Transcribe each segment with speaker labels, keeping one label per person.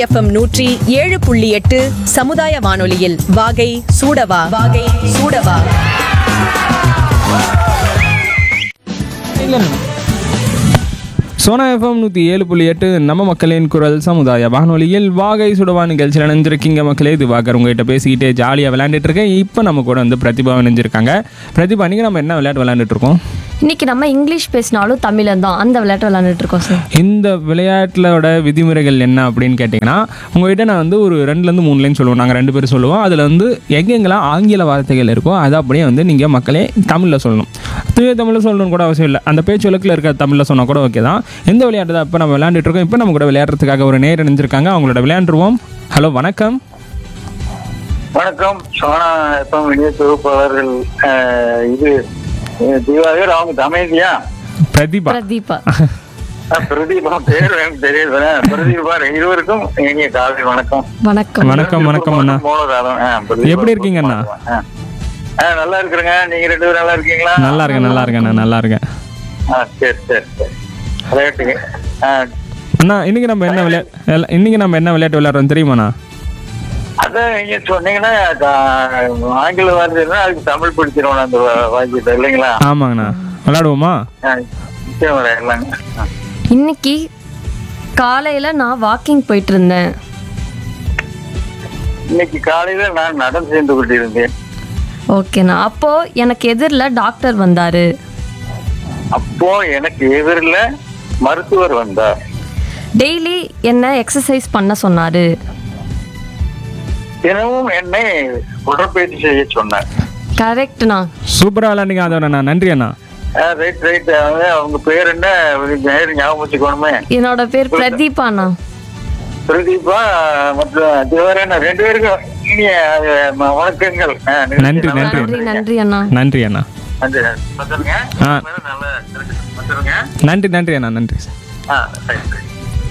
Speaker 1: FM நூற்றி ஏழு புள்ளி எட்டு சமுதாய வானொலியில் வாகை சூடவா வாகை சூடவா
Speaker 2: சோனா எஃப்எம் நூற்றி ஏழு புள்ளி எட்டு நம்ம மக்களின் குரல் சமுதாய வானொலியில் வாகை சுடவா நிகழ்ச்சியில் இணைஞ்சிருக்கீங்க மக்களே இது வாக்கர் உங்ககிட்ட பேசிக்கிட்டே ஜாலியாக விளையாண்டுட்டு இருக்கேன் இப்போ நம்ம கூட வந்து பிரதிபா இணைஞ்சிருக்காங்க பிரதிபா நீங்கள் நம்ம என்ன விளையாட்டு விளையாண்டுட்டு இருக்கோம்
Speaker 3: இன்னைக்கு நம்ம இங்கிலீஷ் பேசினாலும் தமிழன் தான் அந்த விளையாட்டு விளையாண்டுட்டு இருக்கோம் சார்
Speaker 2: இந்த விளையாட்டிலோட விதிமுறைகள் என்ன அப்படின்னு கேட்டிங்கன்னா உங்ககிட்ட நான் வந்து ஒரு ரெண்டுலேருந்து மூணு லைன் சொல்லுவோம் நாங்கள் ரெண்டு பேரும் சொல்லுவோம் அதில் வந்து எங்கெங்கெல்லாம் ஆங்கில வார்த்தைகள் இருக்கோ அதை அப்படியே வந்து நீங்கள் மக்களே தமிழில் சொல்லணும் தூய தமிழில் சொல்லணும்னு கூட அவசியம் இல்லை அந்த பேச்சு வழக்கில் இருக்க தமிழில் சொன்னால் கூட ஓகே தான் எந்த விளையாட்டு தான் இப்போ நம்ம விளையாண்டுட்டு இருக்கோம் இப்போ நம்ம கூட விளையாடுறதுக்காக ஒரு நேர் இணைஞ்சிருக்காங்க அவங்களோட விளையாண்டுருவோம் ஹலோ வணக்கம்
Speaker 4: வணக்கம் சோனா எஃப்எம் இணைய தொகுப்பாளர்கள் அஹ், இது அஹ், திவாகர் அவங்க அமைதியா
Speaker 2: பிரதிபா
Speaker 3: பிரதீபா
Speaker 4: அஹ், பிரதீபா பேர் எனக்கு தெரியல பிரதீபா இருவருக்கும் இனிய காலை வணக்கம்
Speaker 3: வணக்கம்
Speaker 2: வணக்கம் வணக்கம் அண்ணா
Speaker 4: மூலகாலம் அஹ், பிரதீபா.
Speaker 2: எப்படி இருக்கீங்க அண்ணா?
Speaker 4: அஹ். அஹ், நல்லா இருக்கிறேங்க நீங்க ரெண்டு பேரும் நல்லா இருக்கீங்களா
Speaker 2: நல்லா இருக்கேன் நல்லா இருக்கேன் நான் நல்லா இருக்கேன்
Speaker 4: அஹ், சரி சரி சரி விளையாட்டுங்க அஹ்,
Speaker 2: அண்ணா இன்னைக்கு நம்ம என்ன விளையாட்டு இன்னைக்கு நம்ம என்ன விளையாட்டு விளையாடுறோம் தெரியுமாண்ணா
Speaker 4: அதான் நீங்க சொன்னீங்கன்னா அஹ், ஆங்கில வார்த்தைன்னா அதுக்கு தமிழ் பிடிச்சிருவோம் அந்த வா- வாக்கியத்தை இல்லைங்களா
Speaker 2: ஆமாங்கண்ணா விளையாடுவோமா
Speaker 4: அஹ், நிச்சயம் விளையாடலாங்க அஹ்.
Speaker 3: இன்னைக்கு காலையில நான் வாக்கிங் போயிட்டு இருந்தேன்
Speaker 4: இன்னைக்கு காலையில நான் நடந்து சென்று கொண்டிருந்தேன்
Speaker 3: ஓகேண்ணா அப்போ எனக்கு எதிரில் டாக்டர் வந்தாரு
Speaker 4: அப்போ எனக்கு எதிரில் மருத்துவர் வந்தார்
Speaker 3: டெய்லி என்ன எக்ஸசைஸ் பண்ண சொன்னாரு
Speaker 4: தினமும் என்னை உடற்பயிற்சி செய்ய சொன்னார்
Speaker 3: கரெக்ட்ண்ணா
Speaker 2: சூப்பராக விளையாண்டிங்க அதோட நன்றி அண்ணா
Speaker 4: ரைட் ரைட் அவங்க அவங்க பேர் என்ன பேர் ஞாபகம் வச்சுக்கணுமே
Speaker 3: என்னோட பேர் பிரதீபாண்ணா
Speaker 4: பிரதீபா மற்றும் திவரன் ரெண்டு பேருக்கும் இனிய அஹ், ம- வணக்கங்கள் அஹ்,
Speaker 2: நன்றி,
Speaker 4: நல்லா
Speaker 2: நன்றி.
Speaker 3: நன்றி நன்றி அண்ணா
Speaker 2: நன்றி அண்ணா
Speaker 4: நன்றி வந்துருங்க
Speaker 2: ஆ.
Speaker 4: நல்லா வந்துருங்க
Speaker 2: நன்றி நன்றி அண்ணா நன்றி
Speaker 4: ஆ ரைட் ரைட்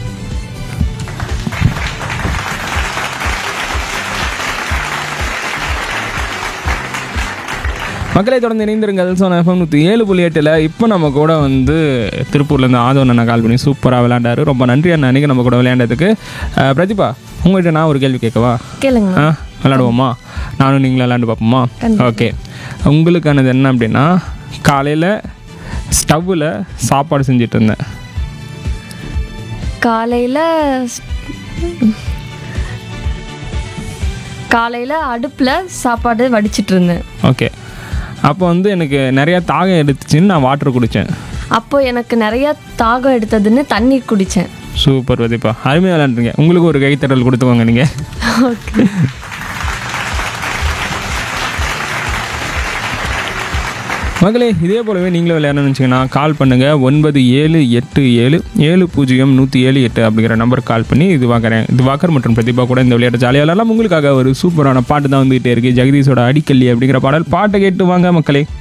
Speaker 2: மக்களை தொடர்ந்து இணைந்திருங்கள் ஸோ எஃப்எம் நூற்றி ஏழு புள்ளி எட்டில் இப்போ நம்ம கூட வந்து திருப்பூர்லேருந்து ஆதவன் அண்ணா கால் பண்ணி சூப்பராக விளையாண்டாரு ரொம்ப நன்றி அண்ணா அன்றைக்கி நம்ம கூட விளையாண்டதுக்கு அஹ், பிரதிபா உங்கள்கிட்ட நான் ஒரு கேள்வி கேட்கவா
Speaker 3: கேளுங்க
Speaker 2: ஆ விளையாடுவோமா நானும் நீங்களும் விளையாண்டு பார்ப்போமா ஓகே உங்களுக்கானது என்ன அப்படின்னா காலையில் ஸ்டவ்வில் சாப்பாடு செஞ்சுட்டு இருந்தேன்
Speaker 3: காலையில காலையில அடுப்புல சாப்பாடு வடிச்சிட்டு இருந்தேன்
Speaker 2: ஓகே அப்போ வந்து எனக்கு நிறையா தாகம் எடுத்துச்சுன்னு நான் வாட்டர் குடித்தேன்
Speaker 3: அப்போ எனக்கு நிறைய தாகம் எடுத்ததுன்னு தண்ணீர் குடிச்சேன்
Speaker 2: சூப்பர் பிரதீபா அருமையாக விளையாண்டுருங்க உங்களுக்கு ஒரு கைத்தறல் கொடுத்துக்கோங்க நீங்கள்
Speaker 3: ஓகே
Speaker 2: மகளே இதே போலவே நீங்களும் விளையாடணும்னு வச்சிங்கன்னா கால் பண்ணுங்கள் ஒன்பது ஏழு எட்டு ஏழு ஏழு பூஜ்ஜியம் நூற்றி ஏழு எட்டு அப்படிங்கிற நம்பருக்கு கால் பண்ணி இது வாக்குறேன் இது வாக்கர் மற்றும் பிரதீபா கூட இந்த விளையாட்டு ஜாலியாக விளையாடலாம் உங்களுக்காக ஒரு சூப்பரான பாட்டு தான் வந்துகிட்டே இருக்குது ஜெகதீஷோட அடிக்கல்லி அப்படிங்கிற பாடல் பாட்டை கேட்டு வாங்க மக்களே